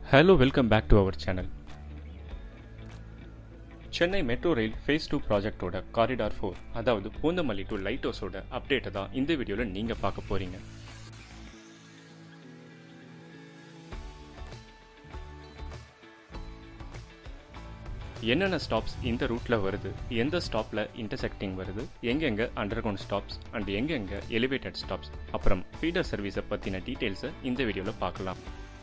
hello welcome back to our channel Chennai metro rail phase two ப்ராஜெக்டோட corridor four அதாவது Poonamallee to light ஹவுஸோட அப்டேட்டை தான் இந்த வீடியோவில் நீங்கள் பார்க்க போகிறீங்க என்னென்ன ஸ்டாப்ஸ் இந்த ரூட்டில் வருது எந்த ஸ்டாப்பில் இன்டர்செக்டிங் வருது எங்கெங்கே அண்டர் கிரவுண்ட் ஸ்டாப்ஸ் அண்ட் எங்கெங்கே எலிவேட்டட் ஸ்டாப்ஸ் அப்புறம் ஃபீடர் சர்வீஸை பற்றின டீட்டெயில்ஸை இந்த வீடியோவில் பார்க்கலாம்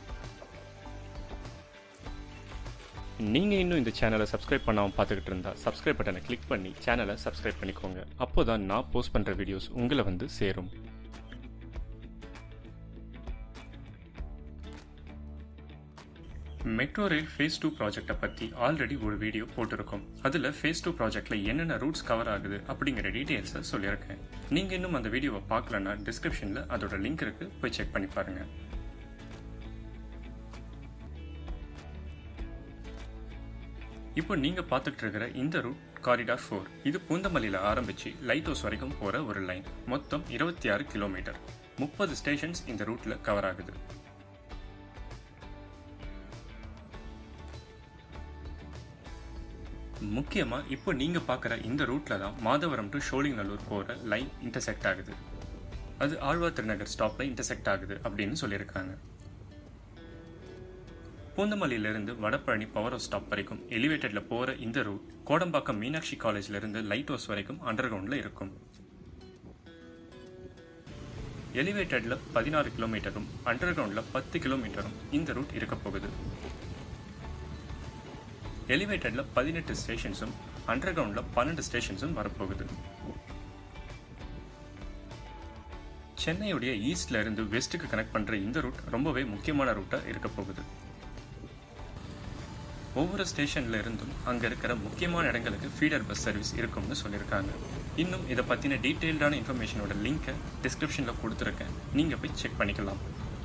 நீங்கள் இன்னும் இந்த சேனலை சப்ஸ்கிரைப் பண்ணாமல் பார்த்துக்கிட்டு இருந்தா சப்ஸ்கிரைப் பட்டனை கிளிக் பண்ணி சேனலை சப்ஸ்கிரைப் பண்ணிக்கோங்க அப்போ தான் நான் போஸ்ட் பண்ணுற வீடியோஸ் உங்களை வந்து சேரும் மெட்ரோ ரயில் ஃபேஸ் டூ ப்ராஜெக்டை பற்றி ஆல்ரெடி ஒரு வீடியோ போட்டிருக்கோம் அதில் ஃபேஸ் டூ ப்ராஜெக்டில் என்னென்ன ரூட்ஸ் கவர் ஆகுது அப்படிங்கிற டீட்டெயில்ஸை சொல்லியிருக்கேன் நீங்கள் இன்னும் அந்த வீடியோவை பார்க்கலன்னா டிஸ்கிரிப்ஷனில் அதோட லிங்க் இருக்குது போய் செக் பண்ணி பாருங்கள் இப்போ நீங்க பார்த்துட்டு இருக்கிற இந்த ரூட் காரிடார் ஃபோர் இது பூந்தமல்லியில ஆரம்பிச்சு லைட் ஹவுஸ் வரைக்கும் போற ஒரு லைன் மொத்தம் இருபத்தி ஆறு கிலோமீட்டர் முப்பது ஸ்டேஷன்ஸ் இந்த ரூட்ல கவர் ஆகுது முக்கியமா இப்போ நீங்க பார்க்குற இந்த ரூட்ல தான் மாதவரம் டு ஷோலிங்கநல்லூர் போற லைன் இன்டர்செக்ட் ஆகுது அது ஆழ்வார் திருநகர் ஸ்டாப்ல இன்டர்செக்ட் ஆகுது அப்படின்னு சொல்லியிருக்காங்க பூந்தமல்லியிலிருந்து வடபழனி பவர் ஹவுஸ் ஸ்டாப் வரைக்கும் எலிவேட்டட்ல போற இந்த ரூட் கோடம்பாக்கம் மீனாட்சி காலேஜ்ல இருந்து லைட் ஹவுஸ் வரைக்கும் அண்டர் கிரவுண்ட்ல இருக்கும் எலிவேட்டட்ல பதினாறு கிலோமீட்டரும் அண்டர் கிரவுண்ட்ல பத்து கிலோமீட்டரும் இந்த ரூட் இருக்க போகுது எலிவேட்டட்ல பதினெட்டு ஸ்டேஷன்ஸும் அண்டர் கிரவுண்ட்ல பன்னெண்டு ஸ்டேஷன்ஸும் வரப்போகுது சென்னையுடைய ஈஸ்ட்ல இருந்து வெஸ்ட்டுக்கு கனெக்ட் பண்ற இந்த ரூட் ரொம்பவே முக்கியமான ரூட்டா இருக்க போகுது ஒவ்வொரு ஸ்டேஷன்ல இருந்தும் அங்க இருக்கிற முக்கியமான இடங்களுக்கு ஃபீடர் பஸ் சர்வீஸ் இருக்கும்னு சொல்லியிருக்காங்க இன்னும் இதை பத்தின டீட்டெயில்டான இன்ஃபர்மேஷனோட லிங்கை டிஸ்கிரிப்ஷன்ல கொடுத்துருக்கேன் நீங்க போய் செக் பண்ணிக்கலாம்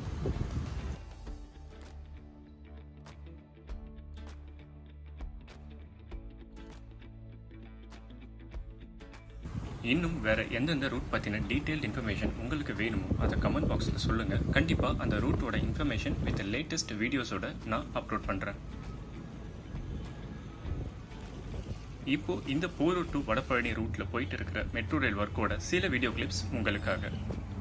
இன்னும் வேற எந்தெந்த ரூட் பத்தின டீடைல்ட் இன்ஃபர்மேஷன் உங்களுக்கு வேணுமோ அதை கமெண்ட் பாக்ஸ்ல சொல்லுங்க கண்டிப்பா அந்த ரூட்டோட இன்ஃபர்மேஷன் வித் லேட்டஸ்ட் வீடியோஸோட நான் அப்லோட் பண்றேன் இப்போ இந்த போரூர் டு வடபழனி ரூட்ல போயிட்டு இருக்கிற மெட்ரோ ரயில் ஒர்க்கோட சில வீடியோ கிளிப்ஸ் உங்களுக்காக